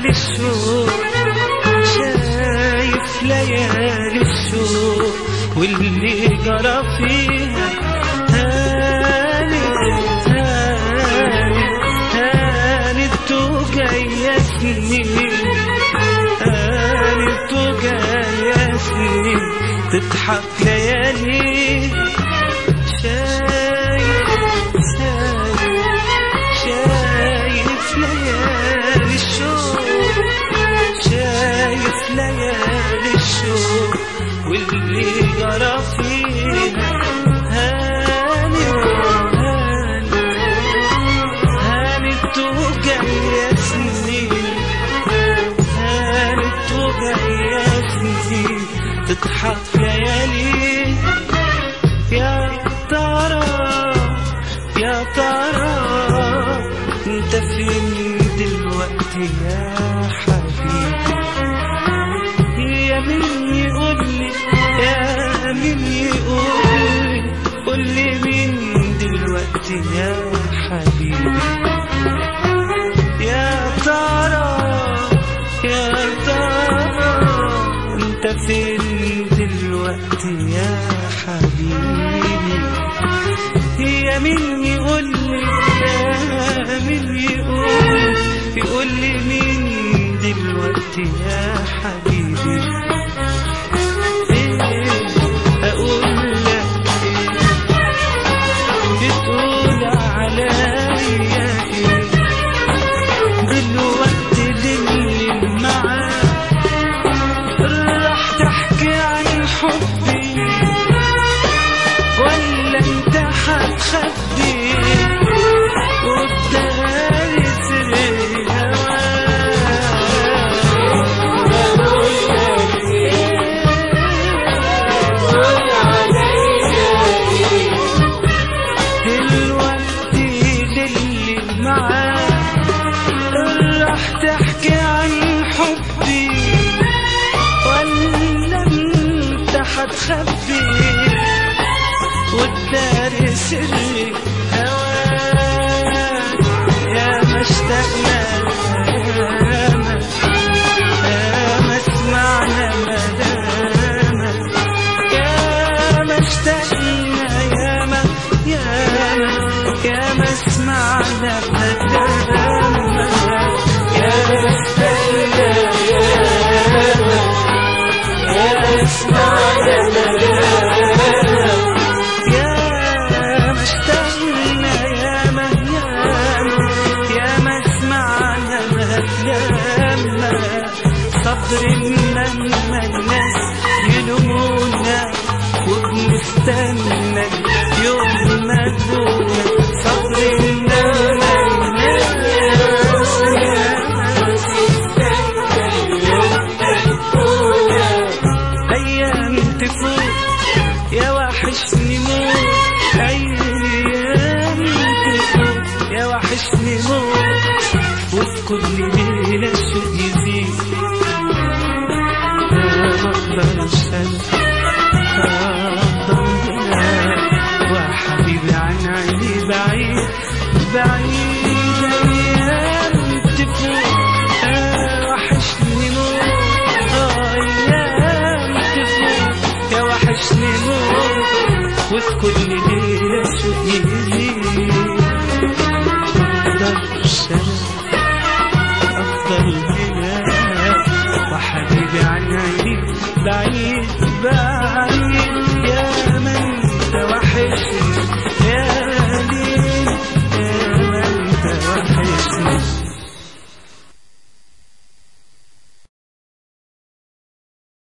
ليالي الشوق شايف ليالي الشوق واللي جرى فيها هانت هانت هانت وجاية سنين هانت وجاية سنين تضحك ليالي شايف شايف شايف ليالي الشوق شايف ليالي الشوق واللي جرى فيها هاني هاني هانت وجاية سنين هانت وجاية سنين تضحك ليالي يا ترى يا ترى انت فين دلوقتي يا حبيبي يا مين يقول لي يا مين يقول لي قول لي مين دلوقتي يا حبيبي يا ترى يا ترى انت فين دلوقتي يا حبيبي يا مين يقول لي يا مين يقول يقول لي مين دلوقتي يا حبيبي ايه اقول لك ايه بتقول عليا ايه دلوقتي اللي معاك راح تحكي عن حبي ولا انت هتخبي وتداري سر دلوقتي للي معاك راح تحكي عن حبي ولا انت هتخبي وتداري سري هواك يا ما اشتقنا يا ما يا ما سمعنا مدامك يا ما اشتقنا يا ما يا ما يا ما سمعنا مدامك يا ما اشتقنا يا ما يا ما سمعنا مدامك يا ما اشتقنا يا ما يا ما يا ما سمعنا مهلما صبر لما الناس يلومونا وبنستنى يوم ما تبونا صبر لما الناس أيام تفوت يا وحشني موت أيام تفوت يا وحشني موت وفي كل ليلة الشوق يزيد ما اقدرش انا افضل هناك وحبيبي عن عيني بعيد بعيد